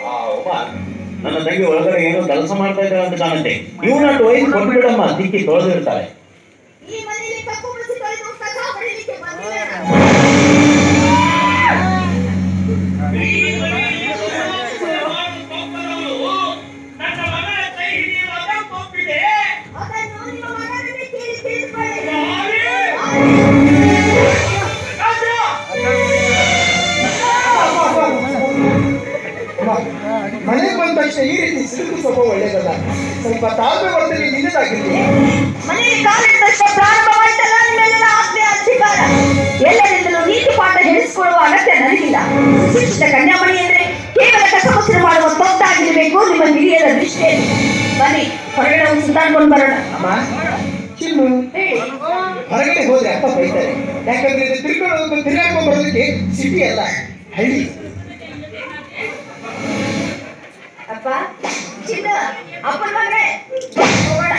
ಆ ಒಬ್ಬ ನನ್ನ ತಂಗಿ ಒಳಗಡೆ ಏನೋ ಕೆಲಸ ಮಾಡ್ತಾ ಇದ್ದಾಳೆ ಅಂತ ಕಾಣುತ್ತೆ ಇವನ ಒಯ್ದು ಕೊಟ್ಬಿಡಮ್ಮ ದಿಕ್ಕಿ ತೊಳೆದಿರ್ತಾಳೆ ಈ ಮನೆಯಲ್ಲಿ ಕಪ್ಪು ಮುಚ್ಚಿ ತೊಳೆದು ಕಸ ಹೊಡಿಲಿಕ್ಕೆ ಬಂದಿದ್ದೇನೆ ನನ್ನ ಮಗನ ಕೈ ಹಿಡಿಯುವಾಗ ತಪ್ಪಿದೆ ಅದನ್ನು ನಿಮ್ಮ ಮಗನನ್ನೇ ಕೇಳಿ ತಿಳಿದುಕೊಳ್ಳಿ ಮನೆಗೆ ಬಂದ ತಕ್ಷಣ ಈ ರೀತಿ ಸಿಲುಕು ಸ್ವಭಾವ ಒಳ್ಳೇದಲ್ಲ ಸ್ವಲ್ಪ ತಾಳ್ಮೆ ವರ್ತನೆ ನಿನ್ನದಾಗಿರ್ಲಿ ಮನೆಯಲ್ಲಿ ಕಾಲಿಟ್ಟಷ್ಟೇ ಪ್ರಾರಂಭವಾಯ್ತಲ್ಲ ನಿಮ್ಮೆಲ್ಲ ಆಜ್ಞೆ ಅಧಿಕಾರ ಎಲ್ಲರಿಂದಲೂ ನೀತಿ ಪಾಠ ಹೇಳಿಸಿಕೊಳ್ಳುವ ಅಗತ್ಯ ನನಗಿಲ್ಲ ಶಿಕ್ಷಿತ ಕನ್ಯಾಮಣಿ ಅಂದ್ರೆ ಕೇವಲ ಕಸಮುಚ್ಚಲು ಮಾಡುವ ತೊಟ್ಟಾಗಿರಬೇಕು ನಿಮ್ಮ ಹಿರಿಯರ ದೃಷ್ಟಿಯಲ್ಲಿ ಬನ್ನಿ ಹೊರಗಡೆ ಒಂದು ಸುತ್ತಾಡ್ಕೊಂಡು ಬರೋಣ ಅಮ್ಮ ಚಿನ್ನು ಹೇಳಿ ಹೊರಗಡೆ ಹೋದ್ರೆ ಅಪ್ಪ ಬೈತಾರೆ ಯಾಕಂದ್ರೆ ಇದು ತಿರ್ಕೊಂಡು ತಿರ್ಗಾಡ್ಕೊಂಡು ಬರೋದಕ್ಕೆ ಸಿಟಿ ಅಲ್ಲ ಹಳ್ಳಿ ಅಪ್ಪ ಚಿನ್ನ ಅಪ್ಪನ ಮಗನೇ ಹೋಗೋಣ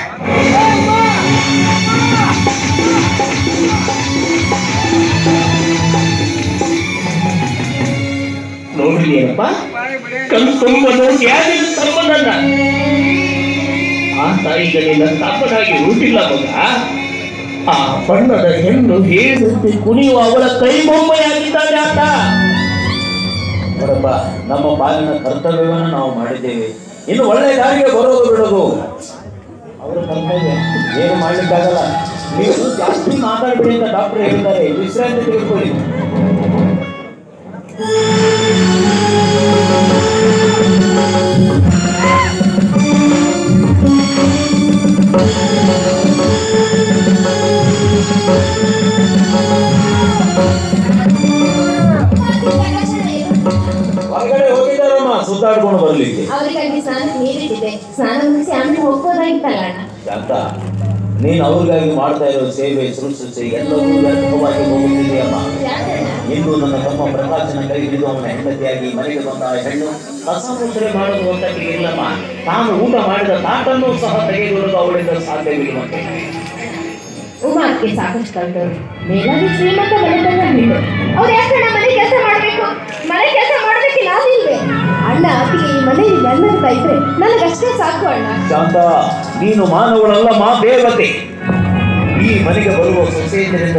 ನೋಡ್ರಿ ಏನಪ್ಪ ಕಣ್ ತುಂಬ ನೋಡಿ ಯಾಕೆ ತಮ್ಮನನ್ನ ಆ ತಾಯಿಗಳಿಂದ ತಮ್ಮನಾಗಿ ಹುಟ್ಟಿಲ್ಲ ಮಗ ಆ ಬಣ್ಣದ ಹೆಣ್ಣು ಹೇಳುತ್ತೆ ಕುಣಿಯುವ ಅವಳ ಕೈ ಬೊಮ್ಮೆಯಾಗಿದ್ದಾಳೆ ಆತ ನೋಡಪ್ಪ ನಮ್ಮ ಪಾಲಿನ ಕರ್ತವ್ಯವನ್ನು ನಾವು ಮಾಡಿದ್ದೇವೆ ಇನ್ನು ಒಳ್ಳೆ ದಾರಿಗೆ ಬರೋದು ಬಿಡೋದು ಅವರ ಕರ್ತವ್ಯ ಏನು ಮಾಡ್ಲಿಕ್ಕಾಗಲ್ಲ ನೀವು ಜಾಸ್ತಿ ಮಾತಾಡ್ಬೇಡಿ ಅಂತ ಡಾಕ್ಟರ್ ಹೇಳ್ತಾರೆ ವಿಶ್ರಾಂತಿ ತೆಗೆದುಕೊಳ್ಳಿ ಹೊರಗಡೆ ಹೋಗಿದ್ದಾರಮ್ಮ ಸುತ್ತಾಡ್ಕೊಂಡು ಬರ್ಲಿಕ್ಕೆ ಅವರಿಗಾಗಿ ಸ್ನಾನಕ್ಕೆ ನೀರಿಟ್ಟಿದೆ ಸ್ನಾನ ಮುಗಿಸಿ ಆಮೇಲೆ ಹೋಗ್ಬೋದಾಗಿತ್ತಲ್ಲ ಅಣ್ಣ ಅಂತ ನೀನು ಅವ್ರಿಗಾಗಿ ಮಾಡ್ತಾ ಇರೋ ಸೇವೆ ಶುಶ್ರೂಷೆ ಎಲ್ಲವೂ ವ್ಯರ್ಥವಾಗಿ ಹೋಗುತ್ತಿದೆಯಮ್ಮ ಯಾಕಣ್ಣ ಇಂದು ನನ್ನ ತಮ್ಮ ಪ್ರಕಾಶನ ಕೈ ಹಿಡಿದು ಅವನ ಹೆಂಡತಿಯಾಗಿ ಮನೆಗೆ ಬಂದ ಆ ಹೆಣ್ಣು ಕಸ ಮುದ್ರೆ ಮಾಡೋದು ಅಂತ ಇಲ್ಲಮ್ಮ ತಾನು ಊಟ ಮಾಡಿದ ತಾಟನ್ನು ಸಹ ತೆಗೆದುಕೊಳ್ಳಲು ಅವಳಿಂದ ಸಾಧ್ಯವಿಲ್ಲವಂತೆ ಉಮಾ ಅಕ್ಕೆ ಸಾಕಷ್ಟು ಕಲ್ತವ್ರು ಮೇಲಾಗಿ ಶ್ರೀಮಂತ ಮನೆತನ ಹೆಣ್ಣು ಅವ್ರು ಯಾಕಣ್ಣ ಮನೆ ಕೆಲಸ ಮಾಡ್ಬೇಕು ಮನೆ ಕೆಲಸ ಮಾಡೋದಕ್ಕೆ ನಾನಿಲ್ವೇ ಅಣ್ಣ ಆಕೆಗೆ ಈ ಮನೆಯಲ್ಲಿ ನೆಮ್ಮದಿ ಇದ್ರೆ ನನಗಷ್ಟೇ ಸಾಕು ಅಣ್ಣ ಶಾಂತ ನೀನು ಮಾನವಳಲ್ಲ ಮಾ ದೇವತೆ ಈ ಮನೆಗೆ ಬರುವ ಸೊಸೆಯರಿಂದ